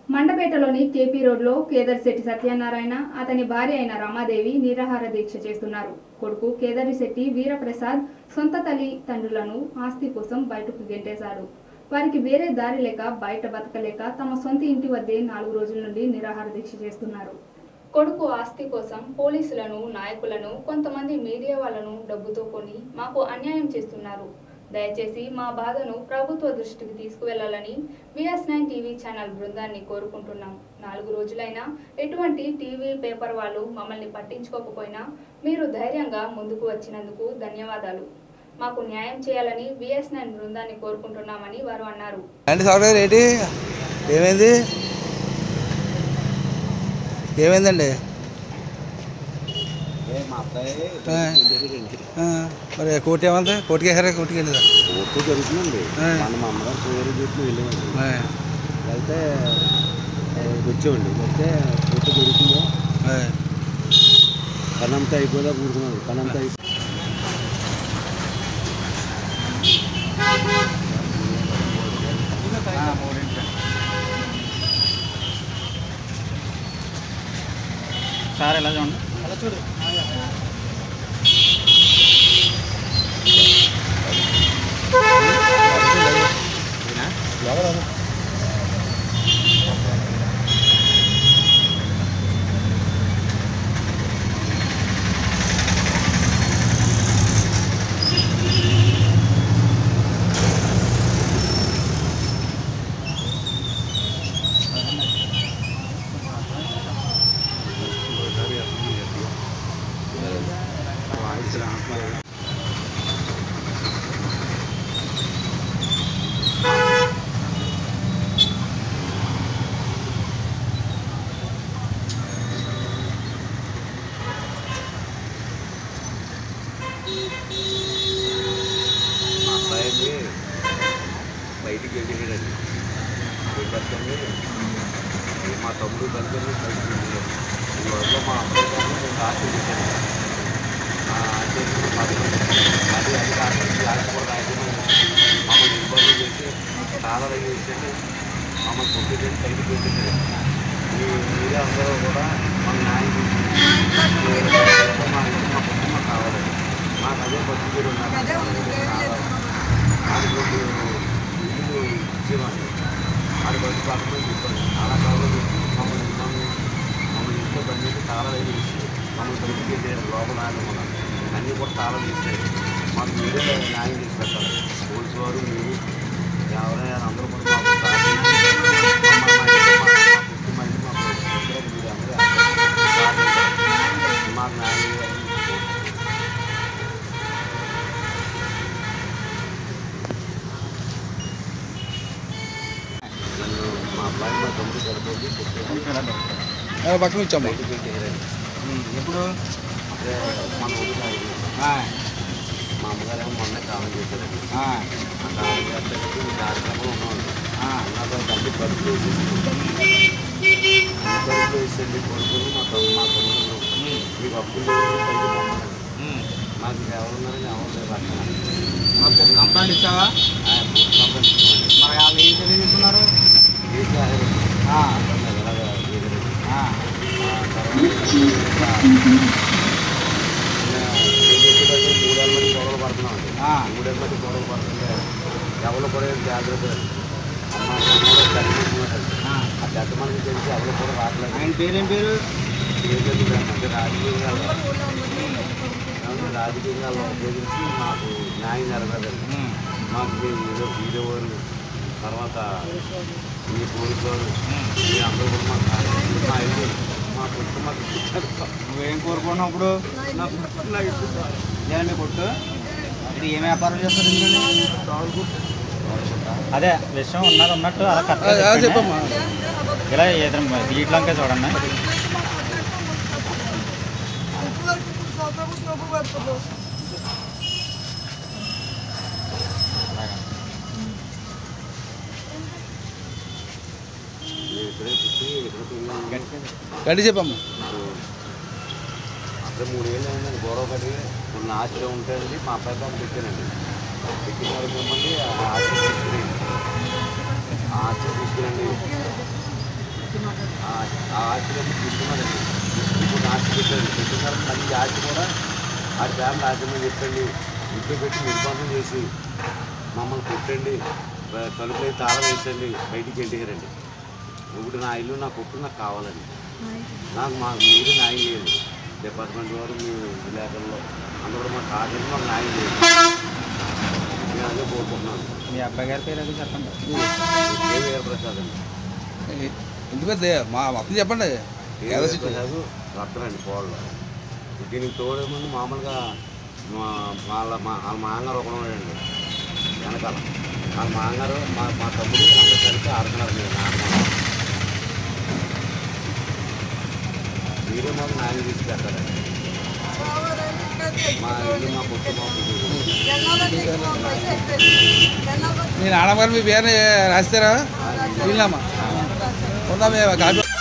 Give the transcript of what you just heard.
మండపేటలోని KP రోడ్లో కేదర్శెట్టి సత్యనారాయణ అతని భార్య అయిన రమాదేవి నిరాహార దీక్ష చేస్తున్నారు కొడుకు కేదరిశెట్టి వీరప్రసాద్ సొంత తల్లి తండ్రులను ఆస్తి కోసం బయటకు గెంటేశాడు వారికి వేరే దారి లేక బయట బతకలేక తమ సొంత ఇంటి వద్దే నాలుగు రోజుల నుండి నిరాహార దీక్ష చేస్తున్నారు కొడుకు ఆస్తి కోసం పోలీసులను నాయకులను కొంతమంది మీడియా వాళ్ళను డబ్బుతో కొని మాకు అన్యాయం చేస్తున్నారు దయచేసి మా బాధను ప్రభుత్వ దృష్టికి తీసుకువెళ్లాలని విఎస్ నైన్ టీవీ ఛానల్ బృందాన్ని కోరుకుంటున్నాం నాలుగు రోజులైనా ఎటువంటి టీవీ పేపర్ వాళ్ళు మమ్మల్ని పట్టించుకోకపోయినా మీరు ధైర్యంగా ముందుకు వచ్చినందుకు ధన్యవాదాలు మాకు న్యాయం చేయాలని విఎస్ నైన్ బృందాన్ని కోరుకుంటున్నామని వారు అన్నారు అండి సాఫ్ట్వేర్ ఏంటి ఏమైంది ఏమైందండి మా అబ్బాయి ఆ. ఆ, మరి కోర్టు ఏమంది కోర్టుకి వేసారా కోర్టుకి వెళ్ళదా ఓకే జరుగుతుందండి ఆ. మన మా అమ్మగారు పేరు చెప్పి వెళ్ళామండి ఆ, వెళ్తే ఆ, వచ్చామండి వస్తే ఓకే జరుగుతుందో ఆ. పని అంతా అయిపోదా కూడుకున్నాడు పని అంతా అయిపో సార్ ఎలా చూడండి అలా చూడు మా అబ్బాయిని బయటికి వెళ్ళాడండి వెళ్ళొద్దండి మా తమ్ముడు కలిసి బయటికి వెళ్ళాడు ఈ వరకు మా అబ్బాయి గారిని నేను ఆశీర్వదించాను ఆ ఆశీర్వదించిన పథకం అది అది కాకుండా అది కూడా రాయకుండా మమ్మల్ని ఇబ్బంది చేసి చాలా చేసి మమ్మల్ని పంపించండి బయటికి వెళ్ళింది మీ మీరే అందరూ కూడా మన న్యాయం చేసి మా ఇంటి మా కుటుంబం కావాలండి మాకు అదే బతుకులు నాకు ఇల్లు ఇచ్చేవాడిని అది బయట పక్కన చెప్పాను అలా కావాలి మమ్మల్ని మమ్మల్ని మమ్మల్ని ఇంట్లో బండి తాళా వేసి మమ్మల్ని బయటికి వెళ్ళారు లోపల ఆగమని అన్నీ కూడా తాళా వేసారు మాకు మీరే న్యాయం చేసి పెట్టాలి పోలీసు వారు మీరు ఎవరైనా అందరూ కూడా మాకు సహాయం చేసి మా- మా ఇంట్లో మా- మా కుటుంబం అన్ని మాకు ఇద్దరు మీరు అందరూ సహాయం మాకు న్యాయం చేయాలని నన్ను మా అబ్బాయి మా తమ్ముడు గడపడి ఆ, పక్కన ఇచ్చాము బయటికి వెళ్ళారండి ఎప్పుడు అదే మన ఊరు కాదు. ఆ, మా అమ్మగారేమో మొన్న కాలం చేశారండి ఆ, ఆ కాలం చేసేటప్పుడు ఈ కార్యక్రమం ఉన్నామండి ఆ. నాకు తల్లి కడుపు వేసేసి కడుపు వేసేది కొడుకుని మా తమ్ము మా తమ్ముడు మీకు అప్పులు లేవు, పైకి పంపండి. ఉమ్. మాకు ఎవరున్నారని ఎవరు లేరు అక్కడ మాకు కంప్లైంట్ ఇచ్చావా ఆ, పంపించుకోండి. మరి వాళ్ళు ఏం తెలియజేస్తున్నారు చేసి ఆయన ఆ, ఎలాగా ఎదురు ఆ, ఆ తర్వాత ఇంకా మూడేళ్ళ మట్టి గొడవలు పడుతున్నాం అండి ఆ. మూడేళ్ళ మట్టి గొడవలు పడుతుంటే ఎవరు కూడా ఏం జాగ్రత్త అమ్మ అమ్మలో చనిపోతున్నారు ఆ. ఆ పెద్ద మనకి తెలిసి ఎవరు కూడా రావట్లేదు ఆయన పేరేం పేరు ఏం జరుగుతుంది అంటే రాజకీయంగా రాజకీయంగా ఉపయోగించి మాకు న్యాయం జరగదండి ఉమ్. మాకు మీ వీడియో వీడియో వారు తర్వాత మీ పోలీసు వారు మీ అందరూ కూడా మాకు సహాయం చేసి మా ఇల్లు మా కుటుంబం మాకు ఇప్పించారు నువ్వేం కోరుకున్నావు ఇప్పుడు నా కుటుంబం నాకు ఇప్పించారు ఇదే మీ కొట్టు ఇది ఏం వ్యాపారం చేస్తారు ఇందులో అదే విషయం ఉన్నది ఉన్నట్టు అలా ఆ, ఆ, చెప్పమ్మా ఇలా ఎదురు దీంట్లోకే చూడండి నేను ఇక్కడే పుట్టి ఇక్కడే పెరిగాను. గట్టి చెప్పమ్మా అప్పుడే మూడేళ్ళు అయిందండి గొడవ పడి కొన్ని ఆశలో ఉంటాయండి మా అబ్బాయి బాబు పెట్టానండి పెట్టిన వరకు ఏమండి ఆ ఆశ తీసుకుని ఆ ఆశ తీసుకురండి ఆ- ఆ ఆర్టీలో తీసుకున్నారండి తీసుకుని కొన్ని ఆర్టీ పెట్టారు పెట్టిన తర్వాత మళ్ళీ ఈ ఆర్టీ కూడా ఆ ఫ్యామిలీ ఆర్టీమని చెప్పండి ఇంట్లో పెట్టి నిర్బంధం చేసి మమ్మల్ని కొట్టండి బ- తలుపులు అయితే తాళం వేసండి బయటికి వెళ్ళారండి ఇప్పుడు నా ఇల్లు నా కొట్టు నాకు కావాలండి నాకు మా మీరు న్యాయం చేయండి డిపార్ట్మెంట్ వారు మీ విలేకరులు అందరూ మా కాదని మాకు న్యాయం చేయండి నేను అదే కోరుకుంటున్నాను మీ అబ్బాయి గారి పేరు అది చెప్పండి ఏ వీరప్రసాద్ అండి ఎందుకంటే మా మొత్తం చెప్పండి ఏ కేదార్ సిటీ వీరప్రసాద్ రత్నండి కోళ్ళు దీనికి తోడే ముందు మామూలుగా మా వాళ్ళ మా వాళ్ళ మాంగారు ఒకడు ఉన్నాడండి వెనకాల వాళ్ళ మాంగారు మా మా తమ్ముడు అందరూ కలిపి ఆడుతున్నారు మీరు నాన్నమ్మ మీరే మాకు న్యాయం తీసి పెట్టాలండి మా ఇల్లు మా కొట్టు మా పువ్వు మీ నాన్నగారు మీ పేరుని రాస్తారా వీళ్ళమ్మా ఉందా మీ కాపీ